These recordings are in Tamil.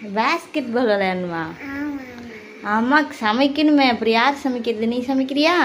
பேஸ்கெட் பால் விளையாடணுமா ஆமா அம்மாக்கு சமைக்கணுமே அப்புறம் யார் சமைக்கிறது நீ சமைக்கிறியா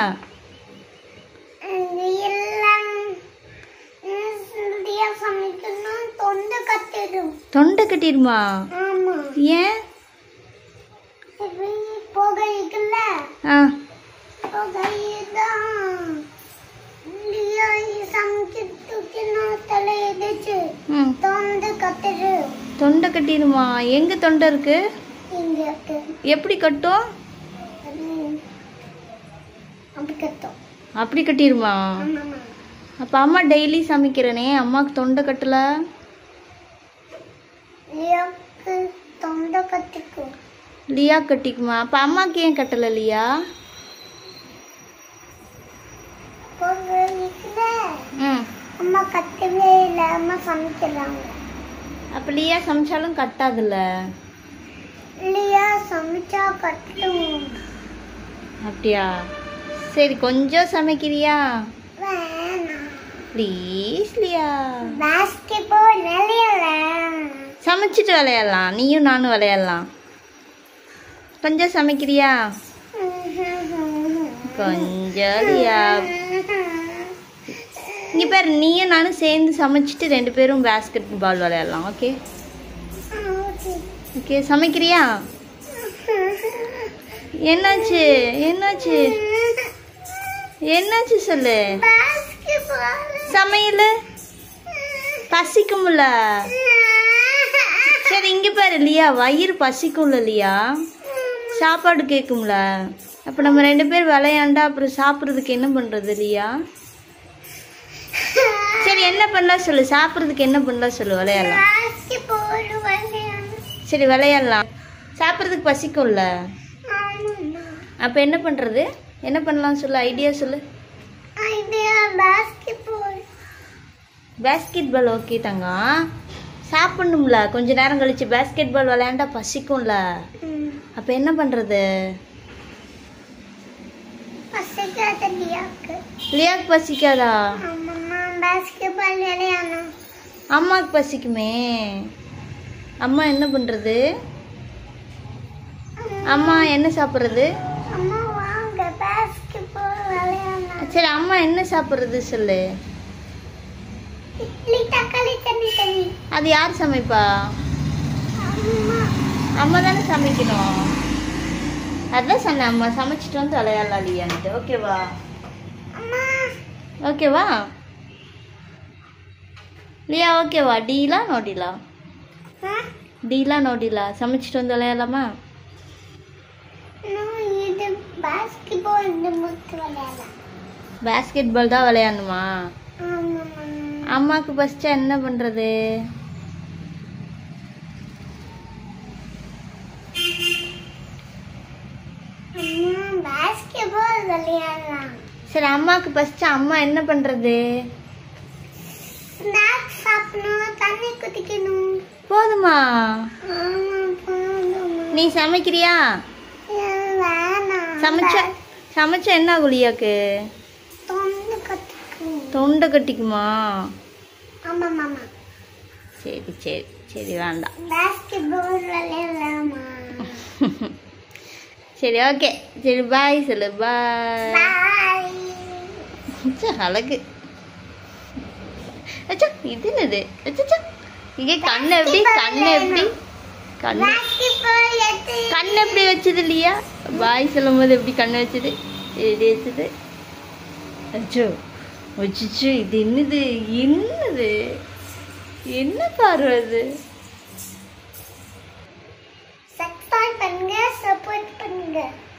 ஆமா எல்லாம் இந்தியா சமைக்கணும் தொண்டை கட்டிடும் தொண்டை கட்டிடுமா ஆமா ஏன் இப்படி புகைக்குல்ல ஆ புகைதான் இந்தியா சமைக்கிறதுக்கு தலை எதிர்த்து ம் தொண்டை கட்டிடு தொண்டை கட்டிடுமா எங்கே தொண்டை இருக்கு இங்க இருக்கு எப்படி கட்டும் அது அப்படி கட்டும் அப்படி கட்டிடுமா ஆமாம்மா அப்போ அம்மா டெய்லி சமைக்கிறனே அம்மாவுக்கு தொண்டை கட்டல லியாக்கு தொண்டை கட்டிக்கும் லியா கட்டிக்குமா அப்போ அம்மாவுக்கு ஏன் கட்டலை லியா புகைக்குல ம் அம்மா கட்டவே இல்லை அம்மா சமைக்கிறாங்க அப்போ லியா சமைச்சாலும் கட்டாதுல்ல இல்லையா சமைச்சா கட்டும் அப்படியா சரி கொஞ்சம் சமைக்கிறியா வேணாம் ப்ளீஸ் லியா பாஸ்கெட் பால் விளையாட சமைச்சிட்டு விளையாடலாம் நீயும் நானும் விளையாடலாம் கொஞ்சம் சமைக்கிறியா கொஞ்சம் லியா இங்கே பேர் நீயும் நானும் சேர்ந்து சமைச்சிட்டு ரெண்டு பேரும் பேஸ்கெட் பால் விளையாடலாம் ஓகே ஓகே சமைக்கிறியா என்னாச்சு என்னாச்சு என்னாச்சு சொல்லு பாஸ்கெட் பால் சமையல் பசிக்கும்ல சரி இங்கே பாரு லியா வயிறு பசிக்கும்ல லியா சாப்பாடு கேட்கும்ல அப்போ நம்ம ரெண்டு பேர் விளையாண்டா அப்புறம் சாப்பிட்றதுக்கு என்ன பண்ணுறது லியா சரி என்ன பண்ணலாம் சொல்லு சாப்பிட்றதுக்கு என்ன பண்ணலாம் சொல்லு விளையாடலாம் பாஸ்கெட் பால் விளையாட சரி விளையாடலாம் சாப்பிட்றதுக்கு பசிக்கும்ல ஆமாம்மா அப்போ என்ன பண்ணுறது என்ன பண்ணலாம் சொல்லு ஐடியா சொல்லு idea basketball basketball okay தங்கம் சாப்பிட்ணும்ல கொஞ்ச நேரம் கழிச்சு பேஸ்கெட் பால் விளையாண்டா பசிக்கும்ல அப்போ என்ன பண்ணுறது பசிக்காத லியாக்கு லியாக்கு பசிக்காதா ஆமாம்மா பாஸ்கெட் பால் விளையாடணும் அம்மாவுக்கு பசிக்குமே அம்மா என்ன பண்ணுறது அம்மா என்ன சாப்பிட்றது அம்மா வாங்க பாஸ்கெட் பால் விளையாடணும் சரி அம்மா என்ன சாப்பிட்றது சொல்லு இட்லி தக்காளி தண்ணி தண்ணி அது யார் சமைப்பா அம்மா அம்மா தானே சமைக்கணும் அதான் சொன்னேன் அம்மா சமைச்சிட்டு வந்து விளையாடலாம் லியான்ட்டு ஓகேவா அம்மா ஓகேவா லியா ஓகேவா டீலா நோடிலா ஆ? டீலா நோடிலா சமைச்சிட்டு வந்து விளையாடலாமா நான் இது பாஸ்கெட் பால் இந்த முத்து விளையாடலாம் பேஸ்கெட் பால் தான் விளையாடணுமா ஆமாம்மா அம்மாவுக்கு பசிச்சா என்ன பண்ணுறது அம்மா பாஸ்கெட் பால் விளையாடலாம் சரி அம்மாவுக்கு பசிச்சா அம்மா என்ன பண்ணுறது ஸ்நாக்ஸ் சாப்பிடணும் தண்ணி குடிக்கணும் போதுமா ஆமா போதும் நீ சமைக்கிறியா வேணாம் சமைச்ச சமைச்ச என்ன குழியாக்கு தொண்டு கற்றுக்கணும் தொண்டை கட்டிக்குமா ஆமாம் மாமா சரி சரி சரி வேண்டாம் பாஸ்கெட் பால் விளையாடலாமா சரி ஓகே சரி பாய் சொல்லு பாய் பாய் அழகு அச்சா இது என்னது அச்சா இங்கே கண்ணு எப்படி கண்ணு எப்படி கண்ணு பாஸ்கெட் பால் எடுத்து கண் எப்படி வச்சது இல்லையா பாய் சொல்லும் போது எப்படி கண்ணு வச்சது எப்படி வச்சது அச்சோ வச்சுச்சு இது என்னது என்னது என்ன பார்வை அது சப்ஸ்கிரைப் பண்ணுங்க சப்போர்ட் பண்ணுங்க